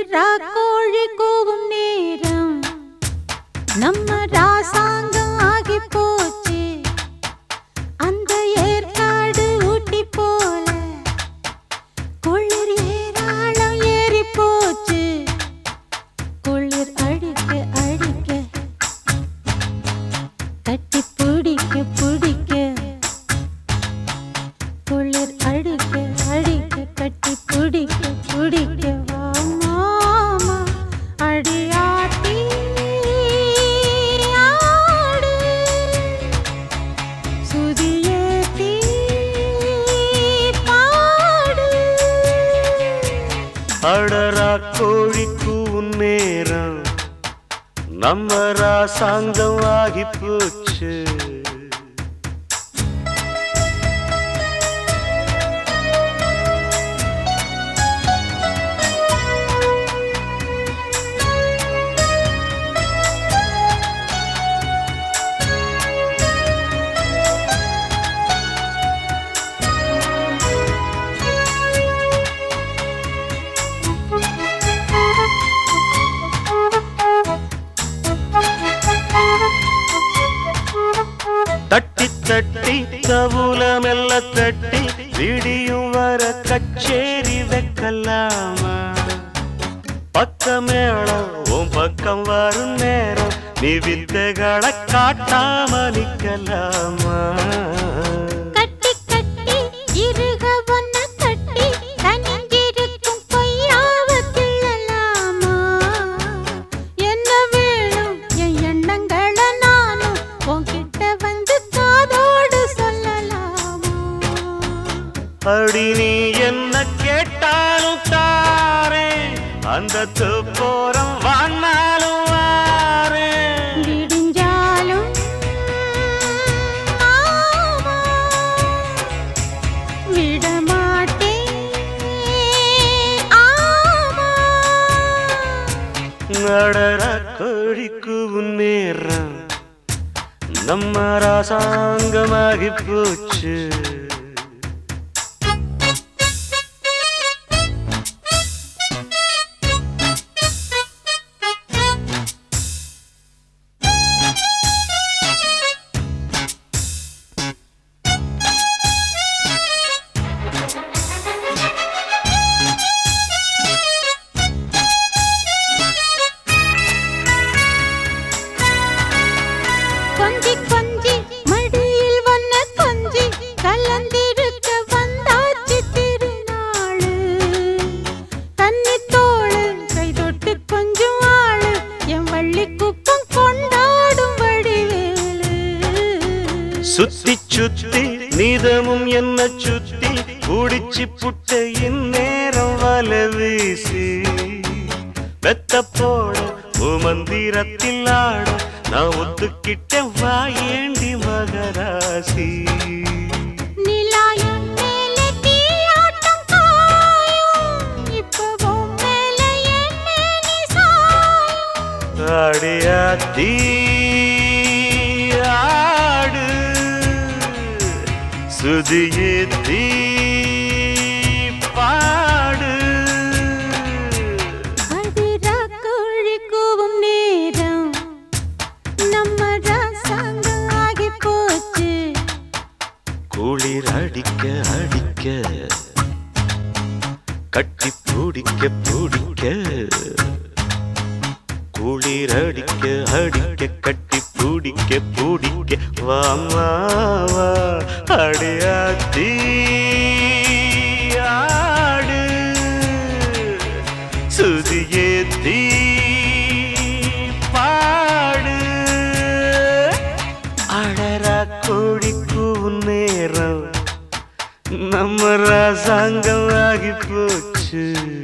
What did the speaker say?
ராக்கோழி கூவும் நேரம் நம்ம ராசாங்கம் ஆகி போச்சு அந்த ஏற்காடு ஊட்டி போல குளிர் ஏராளம் ஏறி போச்சு குளிர் அடிக்க அடிக்க கட்டி பிடிக்க பிடிக்க குளிர் அடிக்க அடிக்க கட்டி பிடிக்க பிடிக்க வா மாமா அடியாத்தி ஆடு சுதியேத்தி பாடு அடரா கோழி கூவும் நேரம் நம்ம ராசாங்கம் ஆகி போச்சு தட்டி தட்டி கவுல மெல்ல தட்டி விடியும் வர கச்சேரி வைக்கலாமா பக்கம் மேளம் உன் பக்கம் வரும் நேரம் நீ வித்தைகளை காட்டாம நிக்கலாமா கட்டி கட்டி இருக ஒன்ன கட்டி கனிஞ்சிருக்கும் கொய்யாவ கிள்ளலாமா என்ன வேணும் என் எண்ணங்களை நானும் உன்கிட்ட வந்து காதோடு சொல்லலாமா அடி நீ என்ன கேட்டாலும் தாரே அந்த துப்போரம் வானாலும் வாரேன் விடிஞ்சாலும் மாமா விடமாட்டேன் ஆமா நடர கோழிக்கு நேரம் நம்ம ராசாங்கமாகி போச்சு கொஞ்சி கொஞ்சி மடியில் வந்த கொஞ்சி கலந்திருக்க வந்தாச்சு திருநாளு தண்ணி தோளு கை தொட்டு கொஞ்சம் ஆளு என் வள்ளி குப்பம் கொண்டாடும் வடிவேலு சுத்தி சுத்தி நீதமும் என்ன சுத்தி குடிச்சு புட்ட இந்நேரம் வல வீசி வெத்த போட மந்திரத்தில் ஆட நான் ஒத்துக்கிட்ட வாயேண்டி மகராசி நிலாயம் மேலே தீயாட்டம் காயும் இப்பவும் மேலே என் மேனி சாயும் அடியாத்தி ஆடு சுதியேத்தி பாடு அதிரா கோழி கூவும் நேரம் நம்ம ராசாங்கம் ஆகி போச்சு குளிர் அடிக்க அடிக்க கட்டி பிடிக்க பிடிக்க குளிர் அடிக்க அடிக்க கட்டி பிடிக்க பிடிக்க வாமாவா அடியாத்தி ஆடு சுதியேத்தி பாடு அடரா கோழிக்கு நேரம் நம்ம ராசாங்கம் ஆகி போச்சு